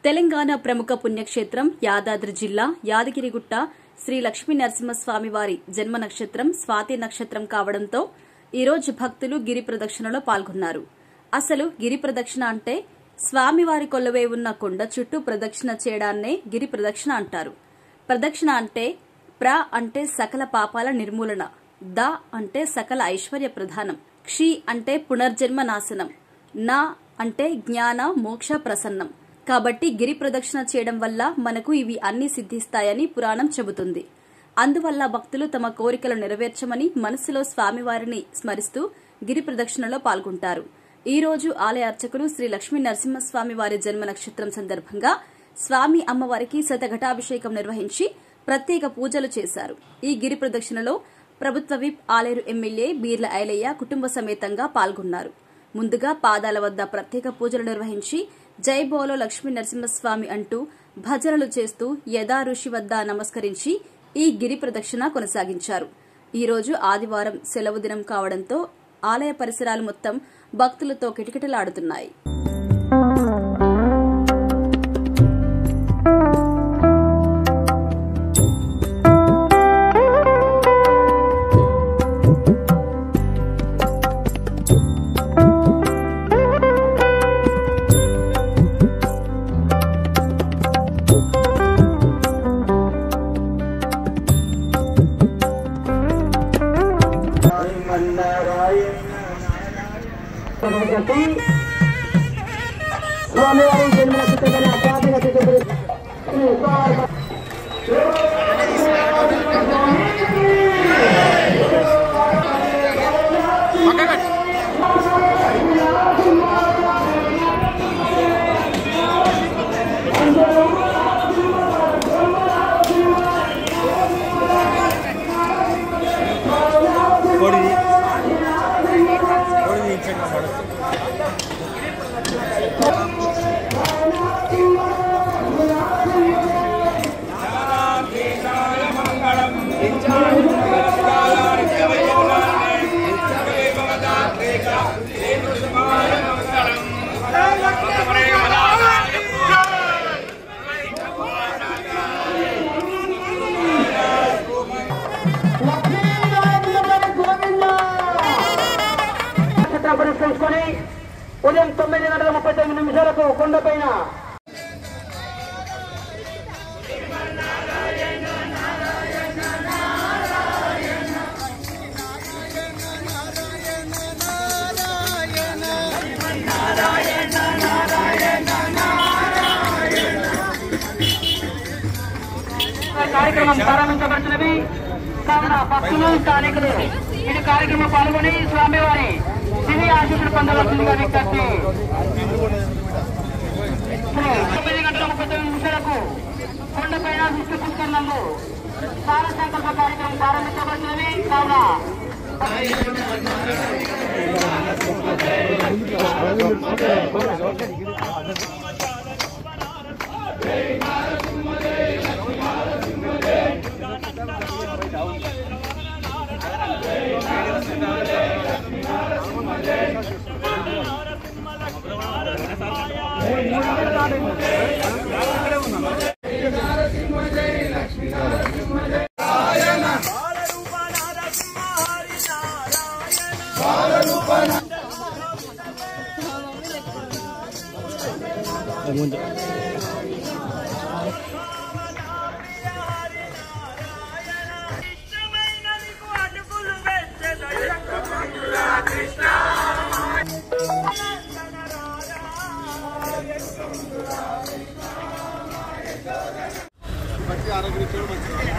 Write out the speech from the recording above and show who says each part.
Speaker 1: తెలంగాణ ప్రముఖ పుణ్యక్షేత్రం యాదాద్రి జిల్లా యాదగిరిగుట్ట శ్రీ లక్ష్మీ నరసింహస్వామి వారి జన్మ నక్షత్రం స్వాతి నక్షత్రం కావడంతో ఈరోజు భక్తులు గిరి ప్రదక్షిణలో పాల్గొన్నారు అసలు గిరి ప్రదక్షిణ అంటే స్వామివారి కొలువై ఉన్న కొండ చుట్టూ ప్రదక్షిణ చేయడాన్నే గిరి ప్రదక్షిణ అంటారు ప్రదక్షిణ అంటే ప్ర అంటే సకల పాపాల నిర్మూలన ద అంటే సకల ఐశ్వర్య ప్రధానం క్షి అంటే పునర్జన్మ నాశనం నా అంటే జ్ఞాన మోక్ష ప్రసన్నం కాబట్టి గిరి ప్రదక్షిణ చేయడం వల్ల మనకు ఇవి అన్ని సిద్ధిస్తాయని పురాణం చెబుతుంది అందువల్ల భక్తులు తమ కోరికలు నెరవేర్చమని మనసులో స్వామివారిని స్మరిస్తూ గిరి ప్రదక్షిణలో పాల్గొంటారు ఈ రోజు ఆలయ అర్చకులు శ్రీ లక్ష్మీ నరసింహస్వామి వారి జన్మ నక్షత్రం సందర్భంగా స్వామి అమ్మవారికి శతఘటాభిషేకం నిర్వహించి ప్రత్యేక పూజలు చేశారు ఈ గిరి ప్రదక్షిణలో ప్రభుత్వ విప్ ఆలేరు ఎమ్మెల్యే బీర్ల ఐలయ్య కుటుంబ సమేతంగా పాల్గొన్నారు ముందుగా పాదాల వద్ద ప్రత్యేక పూజలు నిర్వహించి జై బోలో లక్ష్మీ నరసింహస్వామి అంటూ భజనలు చేస్తూ యథా ఋషి వద్ద నమస్కరించి ఈ గిరి ప్రదక్షిణ కొనసాగించారు ఈ రోజు ఆదివారం సెలవు దినం కావడంతో ఆలయ పరిసరాలు మొత్తం భక్తులతో కిటకిటలాడుతున్నాయి
Speaker 2: స్వామివారి జన్మ నక్షత్రమైన స్వాతి నక్షత్రం
Speaker 3: కోడిది కోడిది ఇన్ఫెక్ట్ పడదు
Speaker 2: నక్షత్రం పురస్కరించుకొని ఉదయం తొమ్మిది గంటల ముప్పై తొమ్మిది నిమిషాలకు కొండపైన కార్యక్రమం ప్రారంభించబడుతున్నది కావున భక్తులు స్థానికులు ఈ కార్యక్రమం పాల్గొని స్వామివారి దివ్య ఆశీస్సులు పొందవలసిందిగా విజ్ఞప్తి ఇప్పుడు తొమ్మిది గంటల ముప్పై తొమ్మిది నిమిషాలకు కొండపైన విష్ణు పుష్కరణంలో సార సంకల్ప కార్యక్రమం ప్రారంభించబడుతున్నది కావున
Speaker 3: బట్టి ఆరోగ్యం మంచిది